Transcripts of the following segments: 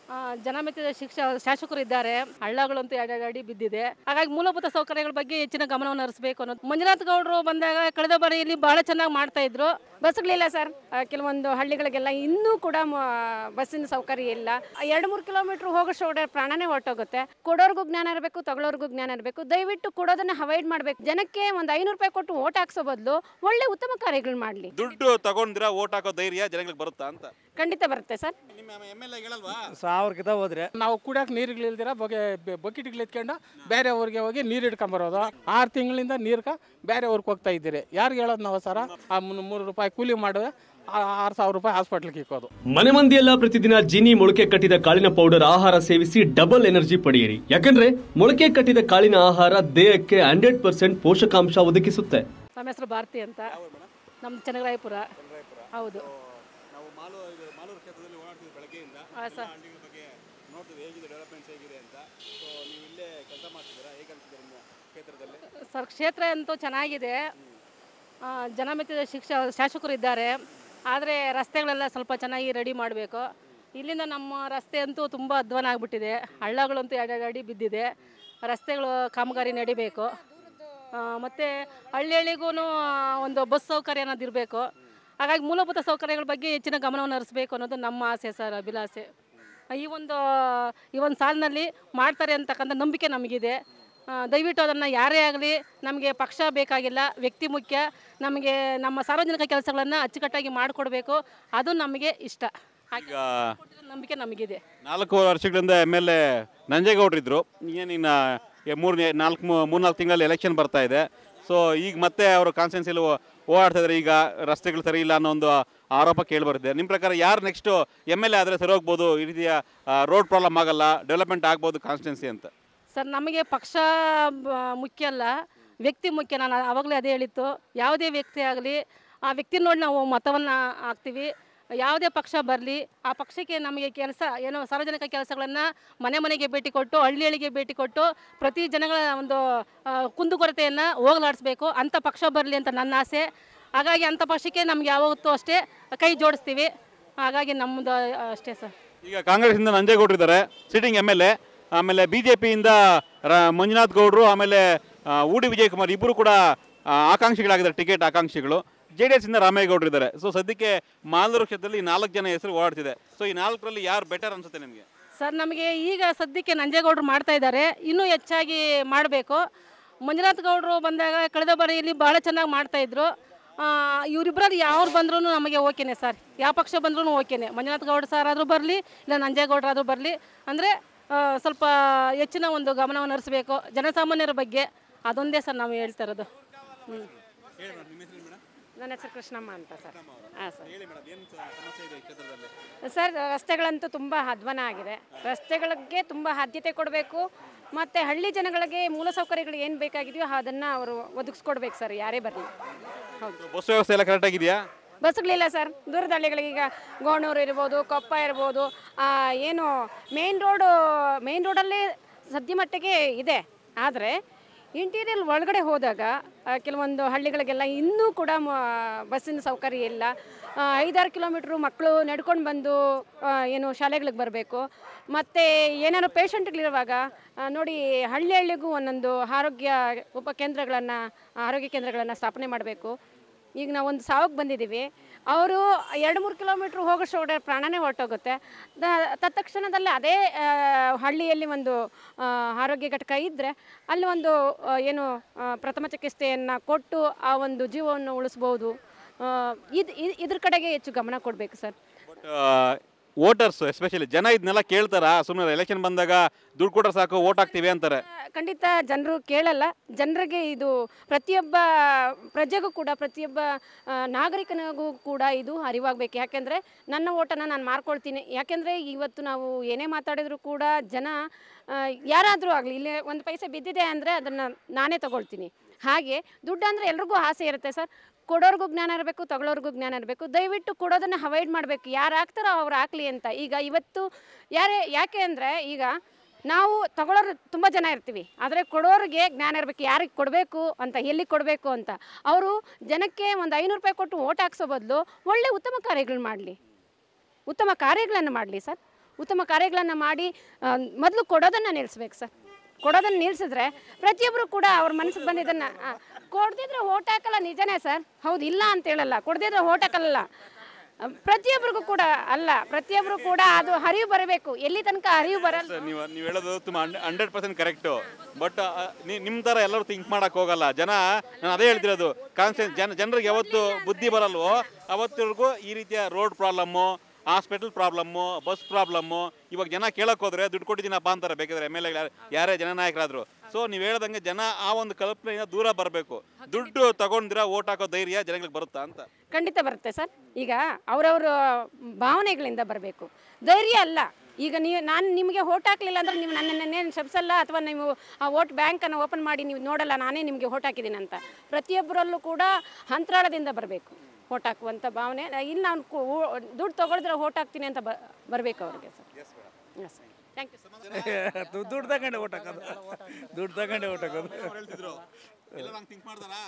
ಆ, ಜನಮೆಚ್ಚಿದ ಶಿಕ್ಷ ಶಾಸಕರು ಇದ್ದಾರೆ ಹಳ್ಳಗಳಂತೂ ಎರಡು ಅಡಿ ಬಿದ್ದಿದೆ ಹಾಗಾಗಿ ಮೂಲಭೂತ ಸೌಕರ್ಯಗಳ ಬಗ್ಗೆ ಹೆಚ್ಚಿನ ಗಮನವನ್ನು ಹರಿಸಬೇಕು ಅನ್ನೋದು ಮಂಜುನಾಥ್ ಗೌಡರು ಬಂದಾಗ ಕಳೆದ ಬಾರಿ ಇಲ್ಲಿ ಬಹಳ ಚೆನ್ನಾಗಿ ಮಾಡ್ತಾ ಇದ್ರು ಬಸ್ಗಳಿಲ್ಲ ಸರ್ ಆ, ಕೆಲವೊಂದು ಹಳ್ಳಿಗಳಿಗೆಲ್ಲ ಇನ್ನೂ ಕೂಡ ಮ- ಬಸ್ಸಿನ ಸೌಕರ್ಯ ಇಲ್ಲ ಎರಡು ಮೂರು ಕಿಲೋಮೀಟರ್ ಹೋಗೋಷ್ಟೊಡೆ ಪ್ರಾಣನೇ ಹೊರಟೋಗುತ್ತೆ ಕೊಡೋರ್ಗೂ ಜ್ಞಾನ ಇರಬೇಕು ತಗೊಳ್ಳೋರ್ಗೂ ಜ್ಞಾನ ಇರಬೇಕು ದಯವಿಟ್ಟು ಕೊಡೋದನ್ನ ಅವಾಯ್ಡ್ ಮಾಡಬೇಕು ಜನಕ್ಕೆ ಒಂದು ಐನೂರು ರೂಪಾಯಿ ಕೊಟ್ಟು ಓಟ್ ಹಾಕ್ಸೋ ಬದಲು ಒಳ್ಳೆ ಉತ್ತಮ ಕಾರ್ಯಗಳು ಮಾಡಲಿ ದುಡ್ಡು ತಗೊಂಡಿರ ಓಟ್ ಹಾಕೋ ಧೈರ್ಯ ಜನಗಳಿಗೆ ಬರುತ್ತಾ ಅಂತ ಖಂಡಿತ ಬರುತ್ತೆ ಸರ್ ನಿಮ್ಮ ಎಮ್ ಎಲ್ ಎ ಹೇಳಲ್ವಾ ಸಾವಿರಕ್ಕಿಂತ ಹೋದ್ರೆ ನಾವು ಕುಡಿಯೋಕೆ ನೀರುಗಳಿಲ್ದಿರ ಬಗೆ ಬಕೆಟ್ಗಳು ಎತ್ಕೊಂಡು ಬೇರೆ ಊರಿಗೆ ಹೋಗಿ ನೀರು ಇಟ್ಕೊಂಬರೋದು ಆರು ತಿಂಗಳಿಂದ ನೀರ್ಕ ಬೇರೆ ಊರಿಗೆ ಹೋಗ್ತಾ ಇದ್ದೀರಿ ಯಾರಿಗೆ ಹೇಳೋದು ನಾವು ಸರ ಆ ಮುನ್ನೂರು ಮೂರು ರೂಪಾಯಿ ಕೂಲಿ ಮಾಡಿದ್ರೆ ಆರು ಸಾವಿರ ರೂಪಾಯಿ ಹಾಸ್ಪಿಟ್ಲಿಗೆ ಇಕ್ಕೋದು ಮನೆ ಮಂದಿಯೆಲ್ಲ ಪ್ರತಿದಿನ ಜೀನಿ ಮೊಳಕೆ ಕಟ್ಟಿದ ಕಾಳಿನ ಪೌಡರ್ ಆಹಾರ ಸೇವಿಸಿ ಡಬಲ್ ಎನರ್ಜಿ ಪಡೆಯಿರಿ ಯಾಕಂದ್ರೆ ಮೊಳಕೆ ಕಟ್ಟಿದ ಕಾಳಿನ ಆಹಾರ ದೇಹಕ್ಕೆ ಹಂಡ್ರೆಡ್ ಪರ್ಸೆಂಟ್ ಪೋಷಕಾಂಶ ಒದಗಿಸುತ್ತೆ ನಮ್ಮ ಹೆಸರು ಭಾರತಿ ಅಂತ ನಮ್ದು ಚನ್ನರಾಯಪುರ ಹೌದು ನಾವು ಮಾಲು ಇದು ಮಾಲೂರು ಕ್ಷೇತ್ರದಲ್ಲಿ ಓಡಾಡ್ತಿದ್ವಿ ಬೆಳಗ್ಗೆಯಿಂದ ಹಾಂ ಸರ್ ಹಳ್ಳಿಗಳ ಬಗ್ಗೆ ನೋಡ್ತೀವಿ ಹೇಗಿದೆ ಡೆವಲಪ್ಮೆಂಟ್ಸ್ ಹೇಗಿದೆ ಅಂತ ಸೊ ನೀವು ಇಲ್ಲೇ ಕೆಲಸ ಮಾಡ್ತಿದ್ದೀರಾ ಹೇಗೆ ಅನ್ಸುತ್ತೆ ನಿಮ್ಮ ಕ್ಷೇತ್ರದಲ್ಲಿ ಸರ್ ಕ್ಷೇತ್ರ ಅಂತೂ ಚೆನ್ನಾಗಿದೆ ಆ, ಜನಮೆಚ್ಚಿದ ಶಿಕ್ಷ ಶಾಸಕರು ಇದ್ದಾರೆ ಆದರೆ ರಸ್ತೆಗಳೆಲ್ಲ ಸ್ವಲ್ಪ ಚೆನ್ನಾಗಿ ರೆಡಿ ಮಾಡಬೇಕು ಇಲ್ಲಿಂದ ನಮ್ಮ ರಸ್ತೆ ಅಂತೂ ತುಂಬ ಅಧ್ವಾನ ಆಗಿಬಿಟ್ಟಿದೆ ಹಳ್ಳಗಳಂತೂ ಎರಡು ಅಡಿ ಬಿದ್ದಿದೆ ರಸ್ತೆಗಳು ಕಾಮಗಾರಿ ನಡಿಬೇಕು ಮತ್ತು ಹಳ್ಳಿ ಹಳ್ಳಿಗೂ ಒಂದು ಬಸ್ ಸೌಕರ್ಯ ಅನ್ನೋದು ಇರಬೇಕು ಹಾಗಾಗಿ ಮೂಲಭೂತ ಸೌಕರ್ಯಗಳ ಬಗ್ಗೆ ಹೆಚ್ಚಿನ ಗಮನವನ್ನು ಹರಿಸಬೇಕು ಅನ್ನೋದು ನಮ್ಮ ಆಸೆ ಸರ್ ಅಭಿಲಾಷೆ ಈ ಒಂದು ಈ ಒಂದು ಸಾಲಿನಲ್ಲಿ ಮಾಡ್ತಾರೆ ಅಂತಕ್ಕಂಥ ನಂಬಿಕೆ ನಮಗಿದೆ ಆ, ದಯವಿಟ್ಟು ಅದನ್ನು ಯಾರೇ ಆಗಲಿ ನಮಗೆ ಪಕ್ಷ ಬೇಕಾಗಿಲ್ಲ ವ್ಯಕ್ತಿ ಮುಖ್ಯ ನಮಗೆ ನಮ್ಮ ಸಾರ್ವಜನಿಕ ಕೆಲಸಗಳನ್ನು ಅಚ್ಚುಕಟ್ಟಾಗಿ ಮಾಡಿಕೊಡ್ಬೇಕು ಅದು ನಮಗೆ ಇಷ್ಟ ಹಾಗೆ ಈಗ ಕೊಟ್ಟಿರೋ ನಂಬಿಕೆ ನಮಗಿದೆ ನಾಲ್ಕು ವರ್ಷಗಳಿಂದ ಎಮ್ ಎಲ್ ಎ ನಂಜೇಗೌಡರಿದ್ರು ಏನಿನ್ನ ಮೂರು ನಾಲ್ಕು ಮೂರ್ನಾಲ್ಕು ತಿಂಗಳಲ್ಲಿ ಎಲೆಕ್ಷನ್ ಬರ್ತಾ ಇದೆ ಸೊ ಈಗ ಮತ್ತೆ ಅವರು ಕಾನ್ಸ್ಟೆನ್ಸಿಯಲ್ಲಿ ಓಡಾಡ್ತಾ ಇದ್ದಾರೆ ಈಗ ರಸ್ತೆಗಳು ಸರಿ ಇಲ್ಲ ಅನ್ನೋ ಒಂದು ಆರೋಪ ಕೇಳಿಬರುತ್ತೆ ನಿಮ್ಮ ಪ್ರಕಾರ ಯಾರು ನೆಕ್ಸ್ಟು ಎಮ್ ಎಲ್ ಎ ಆದರೆ ಸರಿ ಹೋಗ್ಬೋದು ಈ ರೀತಿಯ ರೋಡ್ ಪ್ರಾಬ್ಲಮ್ ಆಗಲ್ಲ ಡೆವಲಪ್ಮೆಂಟ್ ಆಗ್ಬೋದು ಕಾನ್ಸ್ಟೆನ್ಸಿ ಅಂತ ಸರ್ ನಮಗೆ ಪಕ್ಷ ಬ- ಮುಖ್ಯ ಅಲ್ಲ ವ್ಯಕ್ತಿ ಮುಖ್ಯ ನಾನು ಆವಾಗಲೇ ಅದೇ ಹೇಳಿತ್ತು ಯಾವುದೇ ವ್ಯಕ್ತಿ ಆಗಲಿ ಆ ವ್ಯಕ್ತಿ ನೋಡಿ ನಾವು ಮತವನ್ನು ಹಾಕ್ತೀವಿ ಯಾವುದೇ ಪಕ್ಷ ಬರಲಿ ಆ ಪಕ್ಷಕ್ಕೆ ನಮಗೆ ಕೆಲಸ ಏನೋ ಸಾರ್ವಜನಿಕ ಕೆಲಸಗಳನ್ನು ಮನೆ ಮನೆಗೆ ಭೇಟಿ ಕೊಟ್ಟು ಹಳ್ಳಿ ಹಳ್ಳಿಗೆ ಭೇಟಿ ಕೊಟ್ಟು ಪ್ರತಿ ಜನಗಳ ಒಂದು ಆ, ಕುಂದುಕೊರತೆಯನ್ನು ಹೋಗಲಾಡಿಸ್ಬೇಕು ಅಂಥ ಪಕ್ಷ ಬರಲಿ ಅಂತ ನನ್ನ ಆಸೆ ಹಾಗಾಗಿ ಅಂಥ ಪಕ್ಷಕ್ಕೆ ನಮ್ಗೆ ಯಾವತ್ತೂ ಅಷ್ಟೇ ಕೈ ಜೋಡಿಸ್ತೀವಿ ಹಾಗಾಗಿ ನಮ್ಮದು ಅಷ್ಟೇ ಸರ್ ಈಗ ಕಾಂಗ್ರೆಸ್ಸಿಂದ ನಂಜೇಗೌಡರಿದ್ದಾರೆ ಸಿಟ್ಟಿಂಗ್ ಎಮ್ ಎಲ್ ಎ ಆಮೇಲೆ ಬಿ ಜೆ ಪಿಯಿಂದ ಮಂಜುನಾಥ್ ಗೌಡರು ಆಮೇಲೆ ಆ, ಊಡಿ ವಿಜಯ್ ಕುಮಾರ್ ಇಬ್ಬರು ಕೂಡ ಆ, ಆಕಾಂಕ್ಷಿಗಳಾಗಿದ್ದಾರೆ ಟಿಕೆಟ್ ಆಕಾಂಕ್ಷಿಗಳು ಜೆ ಡಿ ಎಸ್ಸಿಂದ ರಾಮೇಗೌಡರು ಇದ್ದಾರೆ ಸೊ ಸದ್ಯಕ್ಕೆ ಮಾಲೂರು ಕ್ಷೇತ್ರದಲ್ಲಿ ಈ ನಾಲ್ಕು ಜನ ಹೆಸರು ಓಡಾಡ್ತಿದೆ ಸೊ ಈ ನಾಲ್ಕರಲ್ಲಿ ಯಾರು ಬೆಟರ್ ಅನ್ಸುತ್ತೆ ನಿಮಗೆ ಸರ್ ನಮಗೆ ಈಗ ಸದ್ಯಕ್ಕೆ ನಂಜೇಗೌಡರು ಮಾಡ್ತಾ ಇದ್ದಾರೆ ಇನ್ನೂ ಹೆಚ್ಚಾಗಿ ಮಾಡಬೇಕು ಮಂಜುನಾಥ್ ಗೌಡರು ಬಂದಾಗ ಕಳೆದ ಬಾರಿ ಇಲ್ಲಿ ಭಾಳ ಚೆನ್ನಾಗಿ ಮಾಡ್ತಾ ಇದ್ರು ಇವರಿಬ್ಬರಲ್ಲಿ ಯಾರು ಬಂದ್ರೂ ನಮಗೆ ಓಕೆನೆ ಸರ್ ಯಾವ ಪಕ್ಷ ಬಂದ್ರೂ ಓಕೆನೆ ಮಂಜುನಾಥ್ ಗೌಡ ಸರ್ ಆದರೂ ಬರಲಿ ಇಲ್ಲ ನಂಜೇಗೌಡರಾದರೂ ಬರಲಿ ಅಂದರೆ ಸ್ವಲ್ಪ ಹೆಚ್ಚಿನ ಒಂದು ಗಮನವನ್ನು ಹರಿಸಬೇಕು ಜನಸಾಮಾನ್ಯರ ಬಗ್ಗೆ ಅದೊಂದೇ ಸರ್ ನಾವು ಹೇಳ್ತಾ ಇರೋದು ಹ್ಞೂ ನನ್ನ ಹೆಸರು ಕೃಷ್ಣಮ್ಮ ಅಂತ ಸರ್ ಹಾಂ ಸರ್ ಹೇಳಿ ಮೇಡಮ್ ಏನು ಸಮಸ್ಯೆ ಇದೆ ಈ ಕ್ಷೇತ್ರದಲ್ಲಿ ಸರ್ ರಸ್ತೆಗಳಂತೂ ತುಂಬ ಅಧ್ವಾನ ಆಗಿದೆ ರಸ್ತೆಗಳಿಗೆ ತುಂಬ ಆದ್ಯತೆ ಕೊಡಬೇಕು ಮತ್ತು ಹಳ್ಳಿ ಜನಗಳಿಗೆ ಮೂಲಸೌಕರ್ಯಗಳು ಏನು ಬೇಕಾಗಿದೆಯೋ ಅದನ್ನು ಅವರು ಒದಗಿಸ್ಕೊಡ್ಬೇಕು ಸರ್ ಯಾರೇ ಬರಲಿ ಹೌದು ಬಸ್ ವ್ಯವಸ್ಥೆ ಎಲ್ಲ ಕರೆಕ್ಟಾಗಿದೆಯಾ ಬಸ್ಗಳಿಲ್ಲ ಸರ್ ದೂರದ ಹಳ್ಳಿಗಳಿಗೆ ಈಗ ಗೋಣೂರು ಇರ್ಬೋದು ಕೊಪ್ಪ ಇರ್ಬೋದು ಆ, ಏನು ಮೇನ್ ರೋಡು ಮೇನ್ ರೋಡಲ್ಲೇ ಸದ್ಯ ಮಟ್ಟಿಗೆ ಇದೆ ಆದರೆ ಇಂಟೀರಿಯಲ್ ಒಳಗಡೆ ಹೋದಾಗ ಆ, ಕೆಲವೊಂದು ಹಳ್ಳಿಗಳಿಗೆಲ್ಲ ಇನ್ನೂ ಕೂಡ ಮ- ಬಸ್ಸಿನ ಸೌಕರ್ಯ ಇಲ್ಲ ಆ, ಐದಾರು ಕಿಲೋಮೀಟ್ರು ಮಕ್ಕಳು ನಡ್ಕೊಂಡು ಬಂದು ಆ, ಏನು ಶಾಲೆಗಳಿಗೆ ಬರಬೇಕು ಮತ್ತು ಏನಾದ್ರು ಪೇಷಂಟ್ಗಳಿರುವಾಗ ಆ, ನೋಡಿ ಹಳ್ಳಿ ಹಳ್ಳಿಗೂ ಒಂದೊಂದು ಆರೋಗ್ಯ ಉಪಕೇಂದ್ರಗಳನ್ನು ಆರೋಗ್ಯ ಕೇಂದ್ರಗಳನ್ನು ಸ್ಥಾಪನೆ ಮಾಡಬೇಕು ಈಗ ನಾವು ಒಂದು ಸಾವಕ್ಕೆ ಬಂದಿದ್ದೀವಿ ಅವರು ಎರಡು ಮೂರು ಕಿಲೋಮೀಟ್ರ್ ಹೋಗೋಷ್ಟೊಡೆ ಪ್ರಾಣನೇ ಹೊರಟೋಗುತ್ತೆ ದ- ತತ್ಕ್ಷಣದಲ್ಲಿ ಅದೇ ಆ, ಹಳ್ಳಿಯಲ್ಲಿ ಒಂದು ಆ, ಆರೋಗ್ಯ ಘಟಕ ಇದ್ದರೆ ಅಲ್ಲಿ ಒಂದು ಆ, ಏನು ಆ, ಪ್ರಥಮ ಚಿಕಿತ್ಸೆಯನ್ನು ಕೊಟ್ಟು ಆ ಒಂದು ಜೀವವನ್ನು ಉಳಿಸ್ಬೋದು ಇದು ಇದ್ರ ಕಡೆಗೆ ಹೆಚ್ಚು ಗಮನ ಕೊಡಬೇಕು ಸರ್ ಬಟ್ ವೋಟರ್ಸ್ ಎಸ್ಪೆಷಲಿ ಜನ ಇದನ್ನೆಲ್ಲ ಕೇಳ್ತಾರ ಸುಮ್ಮನೆ ಎಲೆಕ್ಷನ್ ಬಂದಾಗ ದುಡ್ಡು ಕೊಟ್ರೆ ಸಾಕು ವೋಟ್ ಹಾಕ್ತೀವಿ ಅಂತಾರೆ ಖಂಡಿತ ಜನರು ಕೇಳಲ್ಲ ಜನರಿಗೆ ಇದು ಪ್ರತಿಯೊಬ್ಬ ಪ್ರಜೆಗೂ ಕೂಡ ಪ್ರತಿಯೊಬ್ಬ ಆ, ನಾಗರಿಕನಿಗೂ ಕೂಡ ಇದು ಅರಿವಾಗಬೇಕು ಯಾಕೆಂದರೆ ನನ್ನ ಓಟನ್ನು ನಾನು ಮಾರ್ಕೊಳ್ತೀನಿ ಯಾಕೆಂದರೆ ಇವತ್ತು ನಾವು ಏನೇ ಮಾತಾಡಿದರೂ ಕೂಡ ಜನ ಯಾರಾದರೂ ಆಗಲಿ ಇಲ್ಲಿ ಒಂದು ಪೈಸೆ ಬಿದ್ದಿದೆ ಅಂದರೆ ಅದನ್ನು ನಾನೇ ತಗೊಳ್ತೀನಿ ಹಾಗೆ ದುಡ್ಡು ಅಂದರೆ ಎಲ್ರಿಗೂ ಆಸೆ ಇರುತ್ತೆ ಸರ್ ಕೊಡೋರ್ಗೂ ಜ್ಞಾನ ಇರಬೇಕು ತಗೊಳ್ಳೋರ್ಗೂ ಜ್ಞಾನ ಇರಬೇಕು ದಯವಿಟ್ಟು ಕೊಡೋದನ್ನು ಅವಾಯ್ಡ್ ಮಾಡಬೇಕು ಯಾರು ಹಾಕ್ತಾರೋ ಅವ್ರು ಹಾಕ್ಲಿ ಅಂತ ಈಗ ಇವತ್ತು ಯಾರೇ ಯಾಕೆ ಅಂದರೆ ಈಗ ನಾವು ತಗೊಳ್ಳೋರು ತುಂಬ ಜನ ಇರ್ತೀವಿ ಆದರೆ ಕೊಡೋರಿಗೆ ಜ್ಞಾನ ಇರಬೇಕು ಯಾರಿಗೆ ಕೊಡಬೇಕು ಅಂತ ಎಲ್ಲಿಗೆ ಕೊಡಬೇಕು ಅಂತ ಅವರು ಜನಕ್ಕೆ ಒಂದು ಐನೂರು ರೂಪಾಯಿ ಕೊಟ್ಟು ಓಟ್ ಹಾಕ್ಸೋ ಬದಲು ಒಳ್ಳೆ ಉತ್ತಮ ಕಾರ್ಯಗಳು ಮಾಡಲಿ ಉತ್ತಮ ಕಾರ್ಯಗಳನ್ನು ಮಾಡಲಿ ಸರ್ ಉತ್ತಮ ಕಾರ್ಯಗಳನ್ನು ಮಾಡಿ ಮೊದಲು ಕೊಡೋದನ್ನು ನಿಲ್ಲಿಸ್ಬೇಕು ಸರ್ ಕೊಡೋದನ್ನು ನಿಲ್ಲಿಸಿದ್ರೆ ಪ್ರತಿಯೊಬ್ಬರು ಕೂಡ ಅವ್ರ ಮನಸ್ಸಿಗೆ ಬಂದಿದ್ದನ್ನು ಕೊಡ್ದಿದ್ರೆ ಓಟ್ ಹಾಕಲ್ಲ ನಿಜನೇ ಸರ್ ಹೌದು ಇಲ್ಲ ಅಂತ ಹೇಳಲ್ಲ ಕೊಡ್ದಿದ್ರೆ ಓಟ್ ಹಾಕಲ್ಲ ಆ, ಪ್ರತಿಯೊಬ್ಬರಿಗೂ ಕೂಡ ಅಲ್ಲ ಪ್ರತಿಯೊಬ್ಬರು ಕೂಡ ಅದು ಹರಿವು ಬರಬೇಕು ಎಲ್ಲಿ ತನಕ ಹರಿವು ಬರಲ್ಲ ಸರ್ ನೀವು ನೀವು ಹೇಳೋದು ತುಂಬ ಹಂಡ್ರೆಡ್ ಪರ್ಸೆಂಟ್ ಕರೆಕ್ಟು ಬಟ್ ನಿಮ್ಮ ಥರ ಎಲ್ಲರೂ ಥಿಂಕ್ ಮಾಡಕ್ ಹೋಗಲ್ಲ ಜನ ನಾನು ಅದೇ ಹೇಳ್ತಿರೋದು ಕಾನ್ಸೆನ್ಸ್ ಜನ ಜನರಿಗೆ ಯಾವತ್ತು ಬುದ್ಧಿ ಬರಲ್ವೋ ಅವತ್ತಿವರೆಗೂ ಈ ರೀತಿಯ road problem hospital problem bus problem ಇವಾಗ ಜನ ಕೇಳಕ್ ಹೋದ್ರೆ ದುಡ್ಡು ಕೊಟ್ಟಿದ್ದೀನಪ್ಪ ಅಂತಾರೆ ಬೇಕಾದ್ರೆ ಎಮ್ ಎಲ್ ಎ ಯಾರೇ ಜನನಾಯಕರಾದ್ರು ಸೊ ನೀವು ಹೇಳ್ದಂಗೆ ಜನ ಆ ಒಂದು ಕಲ್ಪನೆಯಿಂದ ದೂರ ಬರಬೇಕು ದುಡ್ಡು ತಗೊಂಡಿರ ಓಟ್ ಹಾಕೋ ಧೈರ್ಯ ಜನಗಳಿಗೆ ಬರುತ್ತಾ ಅಂತ ಖಂಡಿತ ಬರುತ್ತೆ ಸರ್ ಈಗ ಅವರವ್ರ ಭಾವನೆಗಳಿಂದ ಬರಬೇಕು ಧೈರ್ಯ ಅಲ್ಲ ಈಗ ನೀವು ನಾನು ನಿಮಗೆ ಓಟ್ ಹಾಕಲಿಲ್ಲ ಅಂದ್ರೆ ನೀವು ನನ್ನನ್ನೇನು ಶಬ್ಸಲ್ಲ ಅಥವಾ ನೀವು ಆ ವೋಟ್ ಬ್ಯಾಂಕನ್ನು ಓಪನ್ ಮಾಡಿ ನೀವು ನೋಡಲ್ಲ ನಾನೇ ನಿಮಗೆ ಓಟ್ ಹಾಕಿದ್ದೀನಿ ಅಂತ ಪ್ರತಿಯೊಬ್ಬರಲ್ಲೂ ಕೂಡ ಅಂತರಾಳದಿಂದ ಬರಬೇಕು ಓಟ್ ಹಾಕುವಂಥ ಭಾವನೆ ಇಲ್ಲಿ ನಾನು ಕು- ಊ- ದುಡ್ಡು ತೊಗೊಳಿದ್ರೆ ಓಟ್ ಹಾಕ್ತೀನಿ ಅಂತ ಬ ಬರಬೇಕು ಅವ್ರಿಗೆ sir yes thank you sir ದುಡ್ಡು ತಗೊಂಡೆ ಓಟ್ ಹಾಕೋದು ದುಡ್ಡು ತಗೊಂಡೆ ಓಟ್ ಹಾಕೋದು ಹೇಳ್ತಿದ್ರು ಎಲ್ಲ ನಂಗೆ ಥಿಂಕ್ ಮಾಡ್ತಾರಾ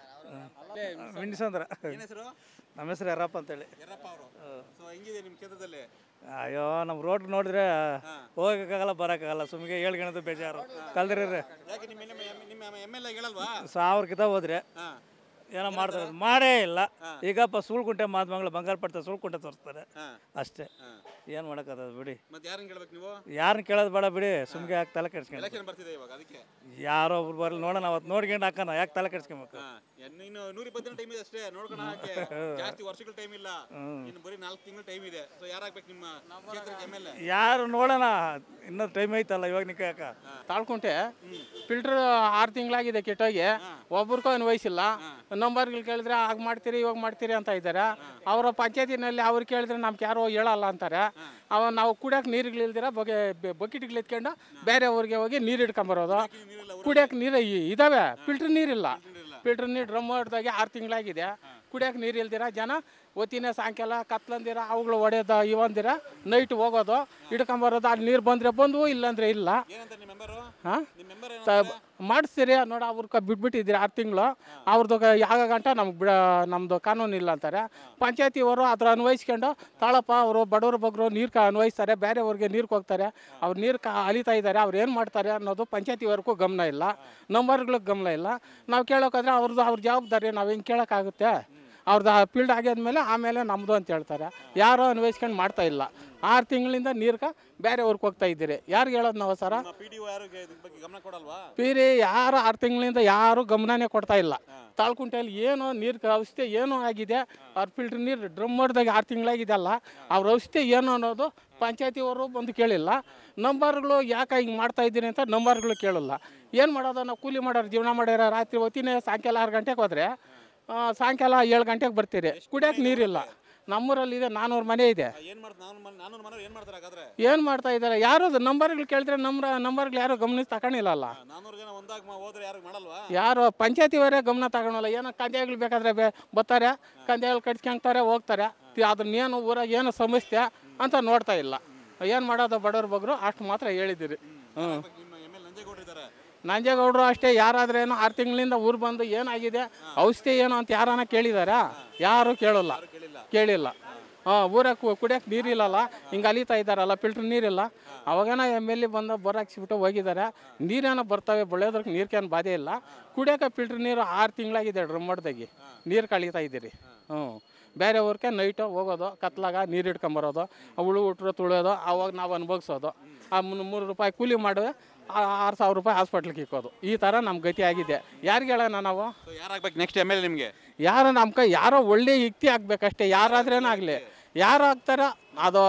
ಮಿಂಡ್ಸಂದ್ರ ಏನ್ ಹೆಸರು ನಮ್ಮ ಹೆಸರು ಯಾರಪ್ಪ ಅಂತೇಳಿ ಯರಪ್ಪ ಅವರು ಸೊ ಹೆಂಗಿದೆ ನಿಮ್ಮ ಕ್ಷೇತ್ರದಲ್ಲಿ ಅಯ್ಯೋ ನಮ್ಮ ರೋಡ್ ನೋಡಿದ್ರೆ ಹೋಗಕ್ಕಾಗಲ್ಲ ಬರೋಕ್ಕಾಗಲ್ಲ ಸುಮ್ಗೆ ಹೇಳ್ಕೊಳೋದು ಬೇಜಾರು ಕಲ್ದಿರ ಯಾಕೆ ನಿಮ್ಮ ನಿಮ್ಮ ನಿಮ್ಮ ಎಮ್ ಎಲ್ ಎ ಹೇಳಲ್ವಾ ಸಾವಿರ ಕಿತ ಹೋದ್ರೆ ಹಾಂ ಏನೋ ಮಾಡ್ತಾರೆ ಮಾಡೇ ಇಲ್ಲ ಈಗಪ್ಪ ಸುಳ್ಕುಂಟೆ ಮಾದ್ಮಂಗ್ಳು ಬಂಗಾರಪಟ್ಟೆ ಸುಳ್ಕುಂಟೆ ತೋರಿಸ್ತಾರೆ ಹಾಂ ಅಷ್ಟೇ ಏನು ಮಾಡೋಕ್ಕದ ಬಿಡಿ ಮತ್ತೆ ಯಾರನ್ನ ಕೇಳ್ಬೇಕು ನೀವು ಯಾರನ್ನ ಕೇಳೋದು ಬೇಡ ಬಿಡಿ ಸುಮ್ಗೆ ಯಾಕೆ ತಲೆ ಕೆಡ್ಸ್ಕೊಂಡು ಎಲೆಕ್ಷನ್ ಬರ್ತಿದೆ ಇವಾಗ ಅದಕ್ಕೆ ಯಾರೋ ಒಬ್ರು ಬರಲಿ ನೋಡೋಣ ಅವತ್ತು ನೋಡ್ಕೊಂಡು ಹಾಕೋಣ ಯಾಕೆ ತಲೆ ಕೆಡ್ಸ್ಕೊಬೇಕು ಹಾಂ ಇನ್ನು ನೂರ ಇಪ್ಪತ್ತು ಟೈಮ್ ಇದೆ ಅಷ್ಟೇ ನೋಡ್ಕೊಂಡು ಹಾಕಿ ಜಾಸ್ತಿ ವರ್ಷಗಳ ಟೈಮ್ ಇಲ್ಲ ಇನ್ನು ಬರೀ ನಾಲ್ಕು ತಿಂಗಳು ಟೈಮ್ ಇದೆ ಸೊ ಯಾರಾಗ್ಬೇಕು ನಿಮ್ಮ ಕ್ಷೇತ್ರಕ್ಕೆ ಎಮ್ ಎಲ್ ಎ ಯಾರು ನೋಡೋಣ ಇನ್ನೂ ಟೈಮ್ ಐತಲ್ಲ ಇವಾಗ ನಿಕ್ಕ ಯಾಕ ತಾಳ್ಕೊಂಡೆ ಫಿಲ್ಟರ್ ಆರು ತಿಂಗಳಾಗಿದೆ ಕೆಟ್ಟೋಗಿ ಒಬ್ರಿಗೂ ಅನ್ವಯಿಸಿಲ್ಲ ನಂಬರ್ಗಳು ಕೇಳಿದ್ರೆ ಆಗ ಮಾಡ್ತೀರಿ ಇವಾಗ ಮಾಡ್ತೀರಿ ಅಂತ ಇದ್ದಾರೆ ಅವರ ಪಂಚಾಯತಿನಲ್ಲಿ ಅವ್ರು ಕೇಳಿದ್ರೆ ನಮ್ಗೆ ಯಾರೋ ಹೇಳಲ್ಲ ಅಂತಾರೆ ಅವ ನಾವು ಕುಡಿಯೋಕೆ ನೀರುಗಳಿಲ್ದಿರ ಬಗೆ ಬಕೆಟ್ಗಳು ಎತ್ಕೊಂಡು ಬೇರೆ ಊರಿಗೆ ಹೋಗಿ ನೀರು ಇಟ್ಕೊಂಬರೋದು ಕುಡಿಯೋಕೆ ನೀರು ಇ- ಇದಾವೆ ಫಿಲ್ಟರ್ ನೀರಿಲ್ಲ ಫಿಲ್ಟರ್ ನೀರು ಡ್ರಮ್ ಹೊಡೆದಾಗೆ ಆರು ತಿಂಗಳಾಗಿದೆ ಕುಡಿಯೋಕೆ ನೀರು ಇಲ್ದಿರ ಜನ ಒತ್ತಿನ ಸಾಯಂಕಾಲ ಕತ್ಲಂದಿರ ಅವುಗಳು ಹೊಡೆಯೋದು ಇವಂದಿರ ನೈಟ್ ಹೋಗೋದು ಹಿಡ್ಕೊಂಬರೋದು ಅಲ್ಲಿ ನೀರು ಬಂದರೆ ಬಂದವು ಇಲ್ಲಾಂದ್ರೆ ಇಲ್ಲ ಏನಂತ ನಿಮ್ಮ ಮೆಂಬರು ಹಾಂ ನಿಮ್ಮ ಮೆಂಬರ್ ತ ಮಾಡಿಸ್ತೀರಿ ನೋಡ ಅವ್ರ ಬಿಟ್ಬಿಟ್ಟಿದ್ದೀರಿ ಆರು ತಿಂಗಳು ಅವ್ರದ್ದು ಯಾಗ ಗಂಟ ನಮ್ಗೆ ಬಿಡ ನಮ್ಮದು ಕಾನೂನು ಇಲ್ಲ ಅಂತಾರೆ ಪಂಚಾಯತಿಯವರು ಅದ್ರ ಅನ್ವಯಿಸ್ಕೊಂಡು ತಾಳಪ್ಪ ಅವರು ಬಡವರು ಬಗ್ರು ನೀರು ಕ ಅನ್ವಯಿಸ್ತಾರೆ ಬೇರೆಯವ್ರಿಗೆ ನೀರು ಹೋಗ್ತಾರೆ ಅವ್ರು ನೀರು ಕ ಅಲಿತಾ ಇದ್ದಾರೆ ಅವ್ರು ಏನು ಮಾಡ್ತಾರೆ ಅನ್ನೋದು ಪಂಚಾಯತಿವರೆಗೂ ಗಮನ ಇಲ್ಲ ನಂಬರ್ಗಳಿಗೆ ಗಮನ ಇಲ್ಲ ನಾವು ಕೇಳೋಕ್ಕಾದ್ರೆ ಅವ್ರದ್ದು ಅವ್ರ ಜವಾಬ್ದಾರಿ ನಾವು ಹೆಂಗೆ ಕೇಳೋಕ್ಕಾಗುತ್ತೆ ಅವ್ರದ್ದು ಫೀಲ್ಡ್ ಆಗ್ಯಾದ್ಮೇಲೆ ಆಮೇಲೆ ನಮ್ಮದು ಅಂತ ಹೇಳ್ತಾರೆ ಯಾರೋ ಅನ್ವಯಿಸ್ಕೊಂಡು ಮಾಡ್ತಾ ಇಲ್ಲ ಆರು ತಿಂಗಳಿಂದ ನೀರ್ಕ ಬೇರೆ ಊರಿಗೆ ಹೋಗ್ತಾ ಇದ್ದೀರಿ ಯಾರಿಗೆ ಹೇಳೋದು ನಾವು ಸರ ಪಿ ಡಿ ಯಾರು ಇದ್ರ ಬಗ್ಗೆ ಗಮನ ಕೊಡಲ್ವಾ ಪೀರಿ ಯಾರು ಆರು ತಿಂಗಳಿಂದ ಯಾರು ಗಮನನೇ ಕೊಡ್ತಾ ಇಲ್ಲ ತಾಳ್ಕುಂಟೆಯಲ್ಲಿ ಏನೋ ನೀರು ಔಷಧಿ ಏನೋ ಆಗಿದೆ ಅವ್ರ ಫಿಲ್ಟರ್ ನೀರು ಡ್ರಮ್ ಮಾಡಿದಾಗ ಆರು ತಿಂಗಳಾಗಿದೆ ಅಲ್ಲ ಅವ್ರ ಔಷಧಿ ಏನು ಅನ್ನೋದು ಪಂಚಾಯತಿಯವರು ಬಂದು ಕೇಳಿಲ್ಲ ನಂಬರ್ಗಳು ಯಾಕೆ ಹಿಂಗೆ ಮಾಡ್ತಾ ಇದ್ದೀರಿ ಅಂತ ನಂಬರ್ಗಳು ಕೇಳಲ್ಲ ಏನು ಮಾಡೋದು ನಾವು ಕೂಲಿ ಮಾಡೋರು ಜೀವನ ಮಾಡ್ಯಾರ ರಾತ್ರಿ ಹೊತ್ತಿನೇ ಸಾಯಂಕಾಲ ಆರು ಗಂಟೆಗೆ ಹೋದರೆ ಸಾಯಂಕಾಲ ಏಳು ಗಂಟೆಗೆ ಬರ್ತೀರಿ ಕುಡಿಯೋಕೆ ನೀರಿಲ್ಲ ನಮ್ಮೂರಲ್ಲಿ ಇದೆ ನಾನ್ನೂರು ಮನೆ ಇದೆ ಏನು ಮಾಡ್ತಾರೆ ನಾನು ನಾನ್ನೂರು ಮನೆ ಏನು ಮಾಡ್ತಾರೆ ಹಾಗಾದ್ರೆ ಏನು ಮಾಡ್ತಾ ಇದ್ದಾರೆ ಯಾರು ನಂಬರ್ಗಳು ಕೇಳಿದ್ರೆ ನಂಬರ್ ನಂಬರ್ಗಳು ಯಾರು ಗಮನಿಸಿ ತಗೊಂಡಿಲ್ಲಲ್ಲ ನಾನ್ನೂರು ಜನ ಒಂದಾಗ ಮ- ಹೋದ್ರೆ ಯಾರು ಮಾಡಲ್ವಾ ಯಾರು ಪಂಚಾಯತಿಯವರೇ ಗಮನ ತಗೊಳಲ್ಲ ಏನೋ ಕಂದಾಯಗಳು ಬೇಕಾದ್ರೆ ಬೇ ಬರ್ತಾರೆ ಕಂದಾಯಗಳು ಕಟ್ಸ್ಕೊಂತಾರೆ ಹೋಗ್ತಾರೆ ತಿ- ಅದನ್ನೇನು ಊರಾಗ ಏನು ಸಮಸ್ಯೆ ಅಂತ ನೋಡ್ತಾ ಇಲ್ಲ ಏನು ಮಾಡೋದು ಬಡವ್ರ ಬಗ್ರು ಅಷ್ಟು ಮಾತ್ರ ಹೇಳಿದ್ದೀರಿ ಹ್ಞೂ ನಿಮ್ಮ ಎಮ್ ಎಲ್ ನಂಜೇಗೌಡರು ಇದ್ದಾರೆ ನಂಜೇಗೌಡರು ಅಷ್ಟೇ ಯಾರಾದ್ರೇನು ಆರು ತಿಂಗಳಿಂದ ಊರು ಬಂದು ಏನಾಗಿದೆ ಔಷಧಿ ಏನು ಅಂತ ಯಾರನ್ನ ಕೇಳಿದಾರಾ ಯಾರು ಕೇಳಲ್ಲ ಕೇಳಿಲ್ಲ ಹಾಂ ಊರಾಗ ಕುಡಿಯೋಕೆ ನೀರಿಲ್ಲಲ್ಲ ಹಿಂಗೆ ಅಲಿತಾ ಇದ್ದಾರಲ್ಲ ಫಿಲ್ಟ್ರ್ ನೀರಿಲ್ಲ ಅವಾಗೇನ ಎಮ್ ಎಲ್ ಎ ಬಂದು ಬರಾಕ್ಸಿಬಿಟ್ಟು ಹೋಗಿದ್ದಾರೆ ನೀರೇನೋ ಬರ್ತವೆ ಬೆಳೆಯೋದ್ರಿಗೆ ನೀರ್ಕೇನು ಬಾಧೆ ಇಲ್ಲ ಕುಡಿಯೋಕೆ ಫಿಲ್ಟ್ರ್ ನೀರು ಆರು ತಿಂಗಳಾಗಿದೆ ಡ್ರಮ್ ಮಾಡ್ದಾಗಿ ನೀರು ಕಳೀತಾ ಇದ್ದೀರಿ ಹ್ಞೂ ಬೇರೆ ಊರಿಗೆ ನೈಟು ಹೋಗೋದು ಕತ್ಲಾಗ ನೀರು ಹಿಡ್ಕೊಂಬರೋದು ಹುಳು ಹುಟ್ರು ತುಳಿಯೋದು ಅವಾಗ ನಾವು ಅನುಭವಿಸೋದು ಆ ಮುನ್- ಮೂರು ರೂಪಾಯಿ ಕೂಲಿ ಮಾಡಿದ್ರೆ ಆರು ಸಾವಿರ ರೂಪಾಯಿ ಹಾಸ್ಪಿಟ್ಲಿಗೆ ಇಕ್ಕೋದು ಈ ಥರ ನಮ್ಮ ಗತಿ ಆಗಿದೆ ಯಾರಿಗೆ ಹೇಳೋಣ ನಾವು ಸೊ ಯಾರಾಗ್ಬೇಕು ನೆಕ್ಸ್ಟ್ ಎಮ್ ಎಲ್ ಎ ನಿಮಗೆ ಯಾರು ನಮ್ಮ ಕೈ ಯಾರೋ ಒಳ್ಳೆ ಯುಕ್ತಿ ಆಗ್ಬೇಕಷ್ಟೇ ಯಾರಾದ್ರೇನಾಗಲಿ ಯಾರು ಆಗ್ತಾರ ಅದು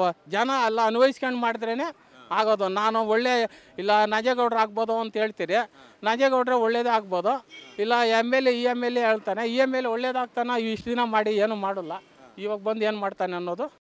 ಜನ ಎಲ್ಲ ಅನ್ವಯಿಸ್ಕೊಂಡು ಮಾಡಿದ್ರೇ ಆಗೋದು ನಾನು ಒಳ್ಳೆ ಇಲ್ಲ ನಜೇಗೌಡ್ರು ಆಗ್ಬೋದು ಅಂತ ಹೇಳ್ತೀರಿ ನಜೇಗೌಡ್ರೆ ಒಳ್ಳೇದೇ ಆಗ್ಬೋದು ಇಲ್ಲ ಎಮ್ ಎಲ್ ಎ ಇ ಎಮ್ ಎಲ್ ಎ ಹೇಳ್ತಾನೆ ಇ ಎಮ್ ಎಲ್ ಎ ಒಳ್ಳೇದಾಗ್ತಾನೆ ಇಷ್ಟು ದಿನ ಮಾಡಿ ಏನು ಮಾಡಲ್ಲ ಇವಾಗ ಬಂದು ಏನು ಮಾಡ್ತಾನೆ ಅನ್ನೋದು